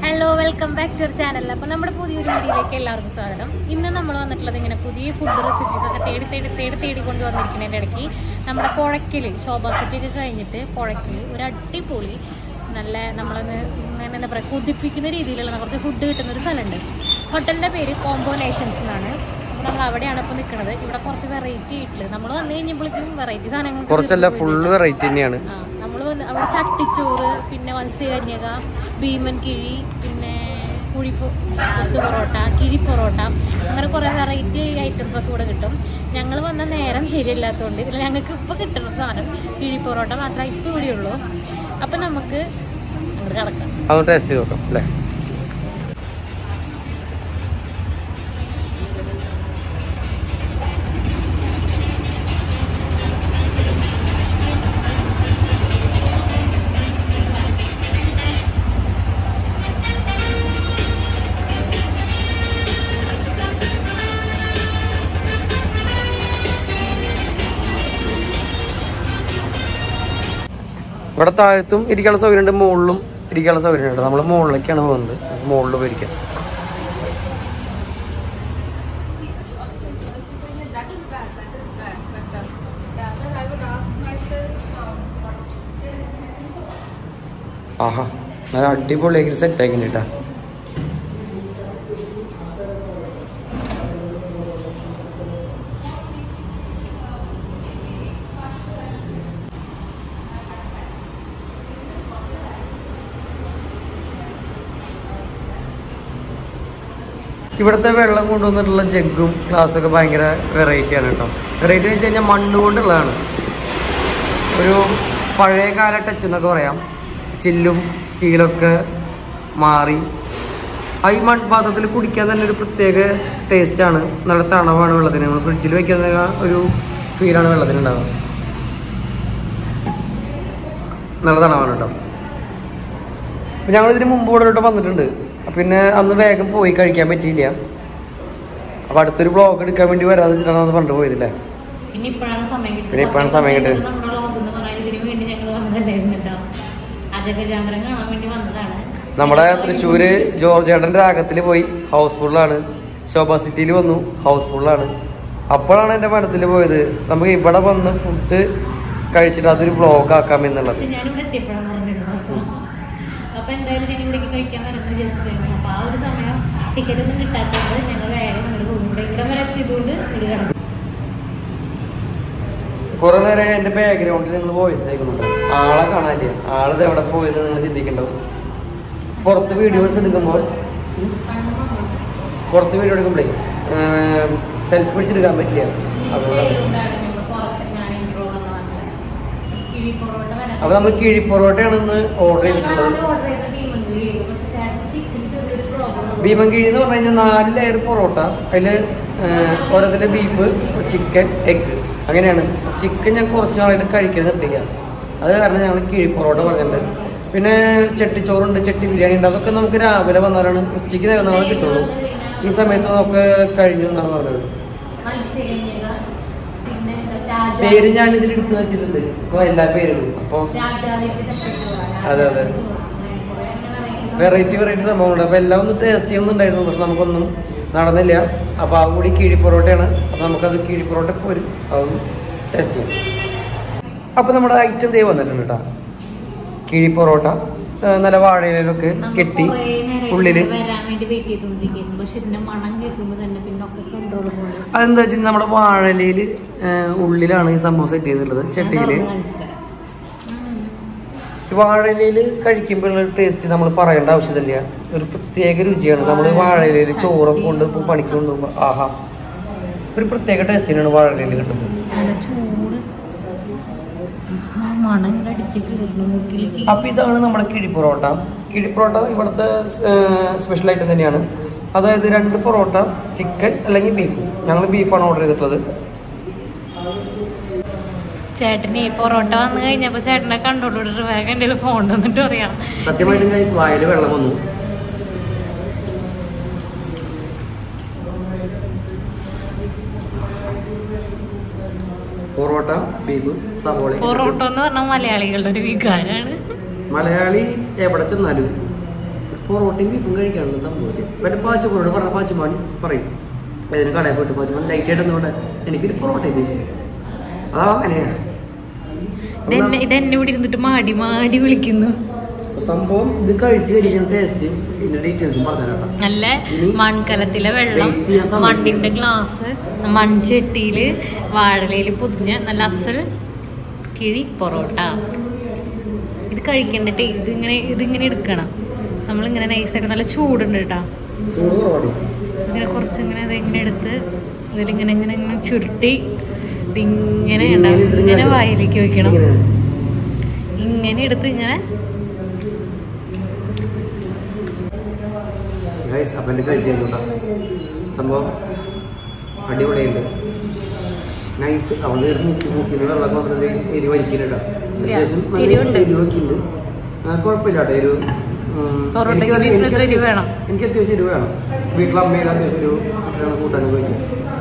Hello welcome back to channel അപ്പോൾ നമ്മുടെ പുതിയൊരു വീഡിയോയിലേക്ക് എല്ലാവർക്കും സ്വാഗതം ഇന്ന് നമ്മൾ വന്നിട്ടുള്ളത് ഇങ്ങനെ പുതിയ ഫുഡ് റെസിപ്പീസ് ഒക്കെ തേടി തേടി തേടി തേടി കൊണ്ട് വന്നിരിക്കുന്നതിൻ്റെ ഇടയ്ക്ക് നമ്മുടെ പുഴയ്ക്കൽ ശോഭാ സിറ്റിയൊക്കെ കഴിഞ്ഞിട്ട് പുഴയ്ക്കൽ ഒരു അടിപൊളി നല്ല നമ്മളൊന്ന് ഇങ്ങനെ എന്താ പറയുക കുതിപ്പിക്കുന്ന രീതിയിലുള്ള കുറച്ച് ഫുഡ് കിട്ടുന്ന ഒരു സ്ഥലമുണ്ട് ഹോട്ടലിൻ്റെ പേര് കോംബോ നേഷൻസ് എന്നാണ് അപ്പോൾ നമ്മൾ അവിടെയാണ് ഇപ്പോൾ നിൽക്കുന്നത് ഇവിടെ കുറച്ച് വെറൈറ്റി ആയിട്ടുള്ളത് നമ്മൾ വന്നു കഴിഞ്ഞപ്പോഴേക്കും വെറൈറ്റി സാധനങ്ങൾ കുറച്ചല്ല ഫുള്ള് വെറൈറ്റി തന്നെയാണ് ആ നമ്മൾ അവിടെ ചട്ടിച്ചോറ് പിന്നെ മത്സ്യകന്യക ഭീമൻ കിഴി പിന്നെ കുഴിപ്പോ കൊത്തു പൊറോട്ട കിഴി പൊറോട്ട അങ്ങനെ കുറേ വെറൈറ്റി ഐറ്റംസ് ഒക്കെ ഇവിടെ കിട്ടും ഞങ്ങൾ വന്ന നേരം ശരിയല്ലാത്തതുകൊണ്ട് ഇതിൽ ഞങ്ങൾക്ക് ഇപ്പോൾ കിട്ടുന്ന സാധനം കിഴി പൊറോട്ട മാത്രമേ ഇപ്പോൾ ഇവിടെയുള്ളൂ അപ്പം നമുക്ക് അങ്ങോട്ട് കിടക്കാം അതൊന്ന് ടേസ്റ്റ് ചെയ്ത് നോക്കാം അല്ലേ ഇവിടെ താഴത്തും ഇരിക്കാനുള്ള സൗകര്യമുണ്ട് മുകളിലും ഇരിക്കാനുള്ള സൗകര്യമുണ്ട് നമ്മൾ മുകളിലേക്കാണ് പോകുന്നത് മുകളിൽ പോയിരിക്കാം ആഹാ നല്ല അടിപൊളിയാക്കി സെറ്റ് ആക്കിട്ടാ ഇവിടുത്തെ വെള്ളം കൊണ്ടുവന്നിട്ടുള്ള ജഗ്ഗും ഗ്ലാസ്സൊക്കെ ഭയങ്കര വെറൈറ്റി ആണ് കേട്ടോ വെറൈറ്റി എന്ന് വെച്ച് കഴിഞ്ഞാൽ മണ്ണ് കൊണ്ടുള്ളതാണ് ഒരു പഴയ കാല ടച്ച് എന്നൊക്കെ പറയാം ചില്ലും സ്റ്റീലൊക്കെ മാറി ആ ഈ മൺപാത്രത്തിൽ കുടിക്കാൻ തന്നെ ഒരു പ്രത്യേക ടേസ്റ്റാണ് നല്ല തണവാണ് വെള്ളത്തിന് നമ്മൾ ഫ്രിഡ്ജിൽ വെക്കുന്ന ഒരു ഫീലാണ് വെള്ളത്തിന് ഉണ്ടാവുക നല്ല തണവാണ് കേട്ടോ ഞങ്ങൾ ഇതിന് മുമ്പ് ഇവിടെ ഇവിടെ വന്നിട്ടുണ്ട് പിന്നെ അന്ന് വേഗം പോയി കഴിക്കാൻ പറ്റിയില്ല അപ്പൊ അടുത്തൊരു ബ്ലോഗ് എടുക്കാൻ വേണ്ടി വരാന്ന് വെച്ചിട്ടാണ് അന്ന് പണ്ട് പോയതില്ലേ പിന്നെ ഇപ്പോഴാണ് സമയം കിട്ടുന്നത് പിന്നെ ഇപ്പോഴാണ് സമയം കിട്ടുന്നത്. നമ്മുടെ vlog എന്ന് പറഞ്ഞാൽ ഇതിന് വേണ്ടി ഞങ്ങൾ വന്നതല്ലായിരുന്നു കേട്ടോ അജഗജാന്തരം കാണാൻ വേണ്ടി വന്നതാണ് നമ്മുടെ തൃശ്ശൂര് ജോർജ് ചേട്ടൻ്റെ രാഗത്തിൽ പോയി ഹൗസ്ഫുള്ളാണ് ശോഭ സിറ്റിയിൽ വന്നു ഹൗസ്ഫുള്ളാണ് അപ്പോഴാണ് എൻ്റെ മനസ്സിൽ പോയത് നമുക്ക് ഇവിടെ വന്ന് ഫുഡ് കഴിച്ചിട്ട് അതൊരു ബ്ലോഗ് ആക്കാം എന്നുള്ളത് പക്ഷെ ഞാനിവിടെ എത്തിയപ്പോഴാണ് പറഞ്ഞിട്ടുള്ളത് അപ്പൊ എന്തായാലും ഞങ്ങൾ ഇവിടേക്ക് കഴിക്കാൻ വരുന്നത് വിചാരിച്ചിട്ടായിരുന്നു അപ്പൊ ആ ഒരു സമയം ടിക്കറ്റ് ഒന്നും കിട്ടാത്തതുകൊണ്ട് ഞങ്ങൾ വേഗം ഇങ്ങോട്ട് പോകും ഇവിടെ ഇവിടെ വരെ എത്തിയതുകൊണ്ട് ഇവിടെ കിടന്നു കുറെ നേരം എൻ്റെ ബാക്ക്ഗ്രൗണ്ടിൽ നിങ്ങൾ വോയിസ് അയക്കുന്നുണ്ട് ആളെ കാണാനില്ല ആളത് എവിടെ പോയത് നിങ്ങൾ ചിന്തിക്കണ്ടാവും പുറത്ത് വീഡിയോസ് എടുക്കുമ്പോൾ പുറത്ത് വീഡിയോ എടുക്കുമ്പോഴേ സെൽഫി പിടിച്ചെടുക്കാൻ പറ്റില്ല അതുകൊണ്ട് അപ്പൊ നമ്മൾ കിഴി പൊറോട്ടയാണ് ഇന്ന് ഓർഡർ ചെയ്തിട്ടുള്ളത് ഭീമൻ കിഴി എന്ന് പറഞ്ഞു കഴിഞ്ഞാൽ നാല് ലെയർ പൊറോട്ട അതിൽ ഓരോരുത്തരുടെ ബീഫ് ചിക്കൻ എഗ് അങ്ങനെയാണ് ചിക്കൻ ഞാൻ കുറച്ച് നാളായിട്ട് കഴിക്കാൻ നിർത്തിക്കുക അത് കാരണം ഞങ്ങൾ കിഴി പൊറോട്ട പറഞ്ഞിട്ടുണ്ട് പിന്നെ ചട്ടിച്ചോറുണ്ട് ചട്ടി ബിരിയാണി ഉണ്ട് അതൊക്കെ നമുക്ക് രാവിലെ വന്നാലാണ് ഉച്ചയ്ക്ക് നേരം നാളെ കിട്ടുള്ളൂ ഈ സമയത്ത് നമുക്ക് കഴിഞ്ഞു എന്നാണ് പറഞ്ഞത് പേര് ഞാൻ ഇതിൽ എടുത്തു വെച്ചിട്ടുണ്ട് ഇപ്പൊ എല്ലാ പേരുകളും അപ്പോൾ അതെ, അതെ. വെറൈറ്റി വെറൈറ്റി സംഭവങ്ങളുണ്ട് അപ്പോൾ എല്ലാം ഒന്ന് ടേസ്റ്റ് ചെയ്യുന്നുണ്ടായിരുന്നു പക്ഷെ നമുക്കൊന്നും നടന്നില്ല അപ്പോൾ ആ കൂടി കിഴി പൊറോട്ടയാണ് അപ്പോൾ നമുക്കത് കിഴി പൊറോട്ട പോരും അതൊന്ന് ടേസ്റ്റ് ചെയ്യാം അപ്പോൾ നമ്മുടെ ഐറ്റം ദേ വന്നിട്ടുണ്ട് കേട്ടോ കിഴി പൊറോട്ട ആ, നല്ല വാഴയിലൊക്കെ കെട്ടി ഉള്ളില് വരാൻ വേണ്ടി വെയിറ്റ് ചെയ്തുകൊണ്ടിരിക്കുന്നു പക്ഷെ ഇതിന്റെ മണം കേൾക്കുമ്പോൾ തന്നെ പിന്നെ ഒക്കെ കൺട്രോൾ പോകും അതെന്താ വെച്ചാൽ നമ്മുടെ വാഴയിലയിൽ ഉള്ളിലാണ് ഈ സംഭവം സെറ്റ് ചെയ്തിട്ടുള്ളത് ചട്ടിയില് ഈ വാഴയിലയിൽ കഴിക്കുമ്പോഴുള്ള ടേസ്റ്റ് നമ്മൾ പറയേണ്ട ആവശ്യമില്ല ഒരു പ്രത്യേക രുചിയാണ് നമ്മൾ വാഴയിലയിൽ ചോറൊക്കെ കൊണ്ട് ഇപ്പൊ പണിക്ക് കൊണ്ടുപോകുമ്പോൾ ആഹാ ഒരു പ്രത്യേക ടേസ്റ്റിനാണ് വാഴയിലയിൽ കിട്ടുമ്പോൾ നല്ല ചൂട് ആ മണം ഇങ്ങനെ അടിച്ച് കയറുന്നു മൂക്കിലേക്ക് അപ്പൊ ഇതാണ് നമ്മുടെ കിഴി പൊറോട്ട കിഴി പൊറോട്ട ഇവിടുത്തെ സ്പെഷ്യൽ ഐറ്റം തന്നെയാണ് അതായത് രണ്ട് പൊറോട്ട ചിക്കൻ അല്ലെങ്കിൽ ബീഫ് ഞങ്ങൾ ബീഫാണ് ഓർഡർ ചെയ്തിട്ടുള്ളത് ചേട്ടനെ പൊറോട്ട വന്നു കഴിഞ്ഞപ്പോ ചേട്ടനെ കണ്ടോണ്ടിട്ട് വേഗം എന്റെ ഫോൺ തന്നിട്ട് പറയാം സത്യമായിട്ടും കൈസ് വായിൽ വെള്ളം വന്നു പൊറോട്ട ബീഫ് സവോള പൊറോട്ട എന്ന് പറഞ്ഞാൽ മലയാളികളുടെ ഒരു വികാരമാണ് മലയാളി എവിടെ ചെന്നാലും പൊറോട്ടയും ബീഫും കഴിക്കാനുള്ള സംഭവം ഇപ്പം എൻ്റെ പാച്ചുമാനോട് പറഞ്ഞ പാച്ചുമാൻ പറയും അതിന് കടയിൽ പോയിട്ട് പാച്ചുമാൻ ലൈറ്റ് ആയിട്ട് എന്തുകൊണ്ട് എനിക്കൊരു പൊറോട്ടയും ബീഫ് അതാ അങ്ങനെയാണ് ഇതെന്നെ ഇതെന്നെ ഇവിടെ ഇരുന്നിട്ട് മാടി മാടി വിളിക്കുന്നു സംഭവം ഇത് കഴിച്ച് കഴിഞ്ഞാൽ ടേസ്റ്റ് ഇതിന്റെ ഡീറ്റെയിൽസും പറഞ്ഞുതരാം നല്ല ഇനി മൺകലത്തിലെ വെള്ളം വെയിറ്റ് ചെയ്യാൻ സമയം മണ്ണിന്റെ ഗ്ലാസ് മൺചട്ടിയില് വാഴലയില് പൊതിഞ്ഞ നല്ല അസൽ കിഴി പൊറോട്ട ഇത് കഴിക്കണ്ടിട്ട് ഇതിങ്ങനെ ഇതിങ്ങനെ എടുക്കണം നമ്മളിങ്ങനെ നൈസായിട്ട് നല്ല ചൂടുണ്ട് കേട്ടോ ചൂട് കുറവാണ് ഇങ്ങനെ കുറച്ച് ഇങ്ങനെ ഇതിങ്ങനെ എടുത്ത് ഇതിലിങ്ങനെ ഇങ്ങനെ ഇങ്ങനെ ചുരുട്ടി ഇതിങ്ങനെ ഉണ്ടാവും ഇങ്ങനെ വായിലേക്ക് വെക്കണം ഇങ്ങനെ. ഇങ്ങനെ എടുത്ത് ഇങ്ങനെ Guys, അപ്പം എൻ്റെ കഴിച്ച് കഴിഞ്ഞോട്ടാ സംഭവം അടിപൊളിയുണ്ട് നൈസ് അവിടെ മുക്കി മുക്കിന് വെള്ളം വന്നത് എരി വലിക്കുന്നുണ്ട് അത്യാവശ്യം നല്ല എരിവുണ്ട്. എരിവൊക്കെ ഉണ്ട് ആ, കുഴപ്പമില്ല കേട്ടോ എരിവ് ഉം, പൊറോട്ടയ്ക്ക് എനിക്ക് beef എനിക്ക് എത്ര എരിവ് വേണം? എനിക്ക് അത്യാവശ്യം എരിവ് വേണം വീട്ടിൽ അമ്മയിൽ അത്യാവശ്യം എരിവ് ഇട്ടിട്ടാണ് കൂട്ടാനൊക്കെ വയ്ക്കും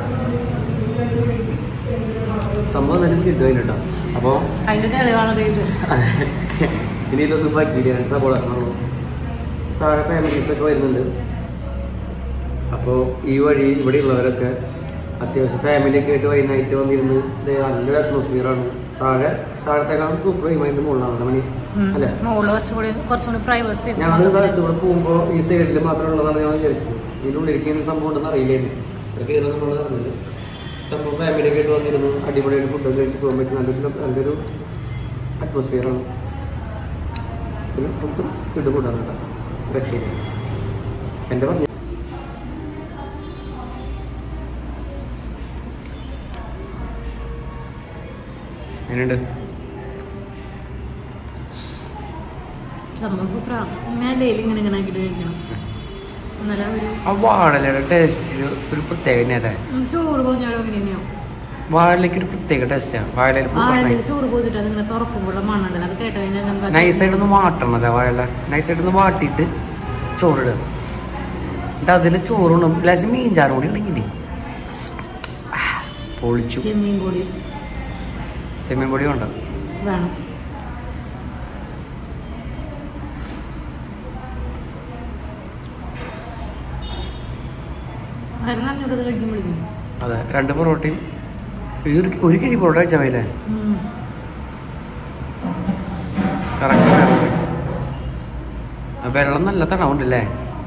സംഭവം നല്ല കിട്ടും കേട്ടോ അപ്പോൾ അതിന്റെ തെളിവാണത് ഇത് ഇനി ഇതൊന്നും പറ്റിയില്ല സബോള ഇറങ്ങുള്ളൂ താഴെ ഫാമിലീസ് ഒക്കെ വരുന്നുണ്ട് അപ്പോൾ ഈ വഴി ഇവിടെ ഉള്ളവരൊക്കെ അത്യാവശ്യം ഫാമിലി ഒക്കെ ആയിട്ട് വൈകുന്നേരത്ത് വന്നിരുന്ന് ദേ നല്ലൊരു അറ്റ്മോസ്ഫിയറാണ് താഴെ താഴത്തേക്കാളും സൂപ്പർ അതിൻ്റെ മുകളിലാണ് മണി അല്ലേ മുകളിൽ കുറച്ചുകൂടി കുറച്ചുകൂടി പ്രൈവസി ഞങ്ങൾ കാലത്തൂടെ പോകുമ്പോൾ ഈ സൈഡിൽ മാത്രം ഉള്ളതാണ് ഞാൻ വിചാരിച്ചത് ഇതിനുള്ളിലേക്ക് ഇങ്ങനെ സംഭവം ഉണ്ടെന്ന് അറിയില്ലായിരുന്നു ഇതൊക്കെ ഇരുന്ന് നമ്മൾ അറിഞ്ഞത് സംഭവം ഫാമിലി ഒക്കെ ആയിട്ട് വന്നിരുന്നു അടിപൊളിയായിട്ട് ഫുഡൊക്കെ കഴിച്ച് പോകാൻ പറ്റും നല്ലൊരു നല്ലൊരു അറ്റ്മോസ്ഫിയറാണ് പിന്നെ ഫുഡും ഫുഡ് കൂടാണ് കേട്ടോ രക്ഷയില്ല എൻ്റെ പറഞ്ഞു എങ്ങനെയുണ്ട് സംഭവം പ്രാ- ഇങ്ങനെ ഡെയിലി ഇങ്ങനെ ഇങ്ങനെ ആക്കിയിട്ട് കഴിക്കണം നല്ല ഒരു ആ വാഴലയുടെ ടേസ്റ്റ് ഒരു പ്രത്യേകത അല്ലേ ഉം, ചോറ് പോഞ്ഞാലും അങ്ങനെ തന്നെയാവും വാഴയിലേക്ക് ഒരു പ്രത്യേക ടേസ്റ്റാണ് വാഴയിൽ ആഴത്തിൽ ചോറ് പോയിട്ട് അതിങ്ങനെ തുറക്കുമ്പോൾ മണ്ണുണ്ടല്ലോ അത് കേട്ട് കഴിഞ്ഞാൽ നമുക്ക് അത് നൈസായിട്ടൊന്ന് വാട്ടണം അല്ലേ വാഴ നൈസായിട്ടൊന്ന് വാട്ടിയിട്ട് ചോറിടുക എന്നിട്ട് അതിൽ ചോറുണ്ടും ലേശം മീൻചാറും കൂടി ഉണ്ടെങ്കിൽ പൊളിച്ചു ചെമ്മീൻ പൊടി ചെമ്മീൻ പൊടി ഉണ്ട് വേണം വരണം അങ്ങോട്ട് കഴിക്കുമ്പോഴേക്കും അതെ രണ്ട് പൊറോട്ടയും ഈ ഒരു ഒരു കിഴി പൊറോട്ട വെച്ചാൽ മതിയല്ലേ കറക്റ്റ് വെള്ളം നല്ല തണവുണ്ടല്ലേ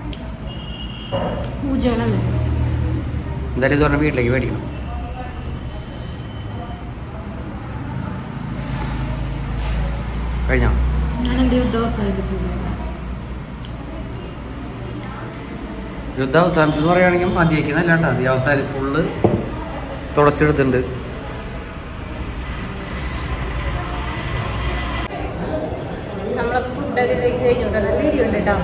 പൂജകളല്ലേ എന്തായാലും ഇത് പറഞ്ഞ വീട്ടിലേക്ക് മേടിക്കണം കഴിഞ്ഞോ ഞാൻ എൻ്റെ യുദ്ധം അവസാനിപ്പിച്ചു യുദ്ധ അവസാനിച്ചു എന്ന് പറയുകയാണെങ്കിൽ മതിയേക്കുന്നല്ല കേട്ടോ അത് അവസാനം ഫുള്ള് തുടച്ചെടുത്തിട്ടുണ്ട് നമ്മളപ്പോൾ ഫുഡൊക്കെ കഴിച്ച് കഴിഞ്ഞോട്ടെ നല്ല എരിവുണ്ട് കേട്ടോ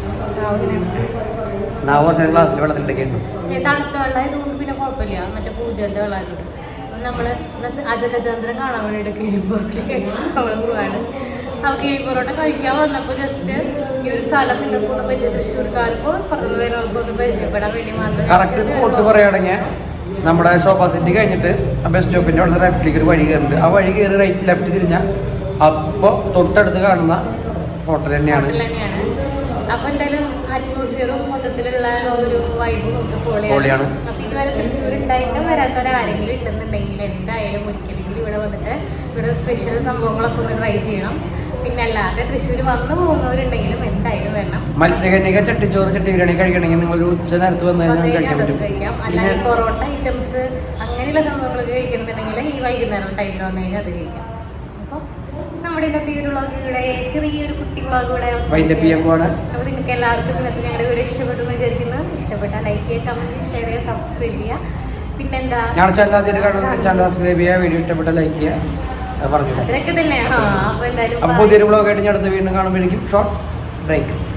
നാ കുറച്ച് ഗ്ലാസ്സിൽ വെള്ളത്തിലൊക്കെ ഉണ്ട് തണുത്ത വെള്ളം ഇതുകൊണ്ട് പിന്നെ കുഴപ്പമില്ല മറ്റേ പൂജന്റെ വെള്ളമായിട്ട് നമ്മള് അജഗജാന്തരം കാണാൻ വേണ്ടിയിട്ട് കിഴിപ്പൊറോട്ട കഴിച്ചിട്ട് നമ്മൾ പോവാണ് ആ കിഴിപ്പൊറോട്ട കഴിക്കാൻ വന്നപ്പോൾ ജസ്റ്റ് ഈ ഒരു സ്ഥലം നിങ്ങൾക്ക് ഒന്ന് പരിചയം തൃശ്ശൂർക്കാർക്കോ പുറത്തു വരുന്നവർക്കോ ഒന്ന് പരിചയപ്പെടാൻ വേണ്ടി മാത്രം കറക്റ്റ് സ്പോട്ട് പറയുകയാണെങ്കിൽ നമ്മുടെ ഷോപ്പാ സിറ്റി കഴിഞ്ഞിട്ട് ബസ് സ്റ്റോപ്പിൻ്റെ അവിടെ ലെഫ്റ്റിലേക്ക് ഒരു വഴി കയറുന്നുണ്ട് ആ വഴി കയറി റൈറ്റ് ലെഫ്റ്റ് തിരിഞ്ഞാൽ അപ്പോൾ തൊട്ടടുത്ത് കാണുന്ന ഹോട്ടൽ തന്നെയാണ് ഹോട്ടൽ തന്നെയാണ് അപ്പൊ എന്തായാലും അറ്റ്മോസ്ഫിയറും മൊത്തത്തിലുള്ള ഒരു വൈബും ഒക്കെ പൊളിയാണ്. പൊളിയാണ് അപ്പൊ ഇതുവരെ തൃശ്ശൂർ ഉണ്ടായിട്ടും വരാത്തവരാരെങ്കിലും ഉണ്ടെന്നുണ്ടെങ്കിൽ എന്തായാലും ഒരിക്കലെങ്കിലും ഇവിടെ വന്നിട്ട് ഇവിടെ സ്പെഷ്യൽ സംഭവങ്ങളൊക്കെ ഒന്ന് ട്രൈ ചെയ്യണം പിന്നെ അല്ലാതെ തൃശ്ശൂർ വന്നു പോകുന്നവരുണ്ടെങ്കിലും എന്തായാലും വരണം മത്സ്യകന്യക ചട്ടിച്ചോറ് ചട്ടി ബിരിയാണി കഴിക്കണമെങ്കിൽ നിങ്ങൾ ഒരു ഉച്ച നേരത്ത് വന്നു വന്നു കഴിഞ്ഞാൽ കഴിഞ്ഞാൽ കഴിക്കാൻ അതൊക്കെ പറ്റും കഴിക്കാം പിന്നെ അല്ലാതെ പൊറോട്ട ഐറ്റംസ് അങ്ങനെയുള്ള സംഭവങ്ങളൊക്കെ കഴിക്കുന്നുണ്ടെങ്കിൽ ഈ വൈകുന്നേരം ടൈമിൽ വന്നു കഴിഞ്ഞാൽ അത് കഴിക്കാം അപ്പോൾ നമ്മുടെ ഇന്നത്തെ ഈ ഒരു വ്ളോഗ് ഇവിടെ ചെറിയൊരു കുട്ടി വ്ളോഗ് ഇവിടെ വൈൻഡപ്പ് ചെയ്യാൻ പോവാണ് അപ്പോൾ നിങ്ങൾക്ക് എല്ലാവർക്കും ഇന്നത്തെ ഞങ്ങളുടെ വീഡിയോ ഇഷ്ടപ്പെട്ടു എന്ന് വിചാരിക്കുന്നു ഇഷ്ടപ്പെട്ടാൽ ലൈക്ക് ചെയ്യുക കമൻറ്റ് ഷെയർ ചെയ്യുക സബ്സ്ക്രൈബ് ചെയ്യുക പിന്നെന്താ ഞങ്ങളുടെ ചാനൽ ആദ്യമായിട്ട് കാണുന്ന ചാനൽ സബ്സ്ക്രൈബ് ചെയ്യുക വീഡിയോ ഇഷ്ടപ്പെട്ട ലൈക്ക് ചെയ്യുക അത് പറഞ്ഞു അതൊക്കെ തന്നെയാണ് ആ അപ്പോൾ എന്തായാലും അപ്പോൾ പുതിയൊരു ബ്ലോഗായിട്ട് ഞാൻ അടുത്ത വീണ്ടും കാണുമ്പോഴേക്കും ഷോർട്ട് ബ്രേക്ക്